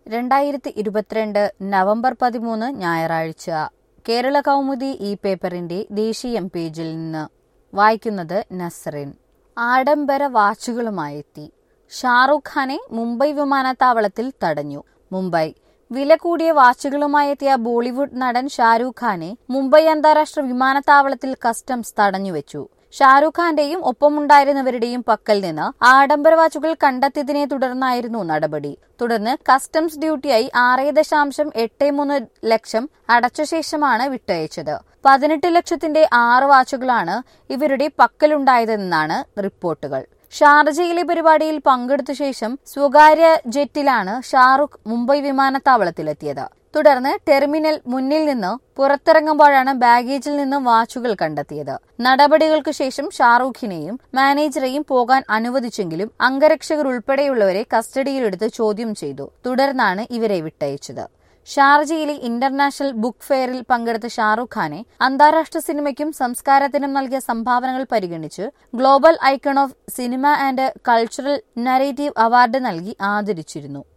രണ്ടായിരത്തി ഇരുപത്തിരണ്ട് നവംബർ പതിമൂന്ന് ഞായറാഴ്ച കേരള കൗമുദി ഈ പേപ്പറിന്റെ ദേശീയം പേജിൽ നിന്ന് വായിക്കുന്നത് നസറിൻ ആഡംബര വാച്ചുകളുമായെത്തി ഷാറൂഖ് ഖാനെ മുംബൈ വിമാനത്താവളത്തിൽ തടഞ്ഞു മുംബൈ വില കൂടിയ വാച്ചുകളുമായെത്തിയ ബോളിവുഡ് നടൻ ഷാരൂഖ് ഖാനെ മുംബൈ അന്താരാഷ്ട്ര വിമാനത്താവളത്തിൽ കസ്റ്റംസ് തടഞ്ഞുവെച്ചു ഷാരൂഖ് ഖാന്റെയും ഒപ്പമുണ്ടായിരുന്നവരുടെയും പക്കൽ നിന്ന് ആഡംബര വാച്ചുകൾ കണ്ടെത്തിയതിനെ തുടർന്നായിരുന്നു നടപടി തുടർന്ന് കസ്റ്റംസ് ഡ്യൂട്ടിയായി ആറ് ദശാംശം എട്ട് മൂന്ന് ലക്ഷം അടച്ച ശേഷമാണ് വിട്ടയച്ചത് പതിനെട്ട് ലക്ഷത്തിന്റെ ആറ് വാച്ചുകളാണ് ഇവരുടെ പക്കലുണ്ടായതെന്നാണ് റിപ്പോർട്ടുകൾ ഷാർജയിലെ പരിപാടിയിൽ പങ്കെടുത്ത ശേഷം സ്വകാര്യ ജെറ്റിലാണ് ഷാറുഖ് മുംബൈ വിമാനത്താവളത്തിലെത്തിയത് തുടർന്ന് ടെർമിനൽ മുന്നിൽ നിന്ന് പുറത്തിറങ്ങുമ്പോഴാണ് ബാഗേജിൽ നിന്ന് വാച്ചുകൾ കണ്ടെത്തിയത് നടപടികൾക്ക് ശേഷം ഷാറൂഖിനെയും മാനേജറെയും പോകാൻ അനുവദിച്ചെങ്കിലും അംഗരക്ഷകർ ഉൾപ്പെടെയുള്ളവരെ കസ്റ്റഡിയിലെടുത്ത് ചോദ്യം ചെയ്തു തുടർന്നാണ് ഇവരെ വിട്ടയച്ചത് ഷാർജയിലെ ഇന്റർനാഷണൽ ബുക്ക് ഫെയറിൽ പങ്കെടുത്ത ഷാറൂഖ് ഖാനെ അന്താരാഷ്ട്ര സിനിമയ്ക്കും സംസ്കാരത്തിനും നൽകിയ സംഭാവനകൾ പരിഗണിച്ച് global icon of cinema and cultural narrative award നൽകി ആദരിച്ചിരുന്നു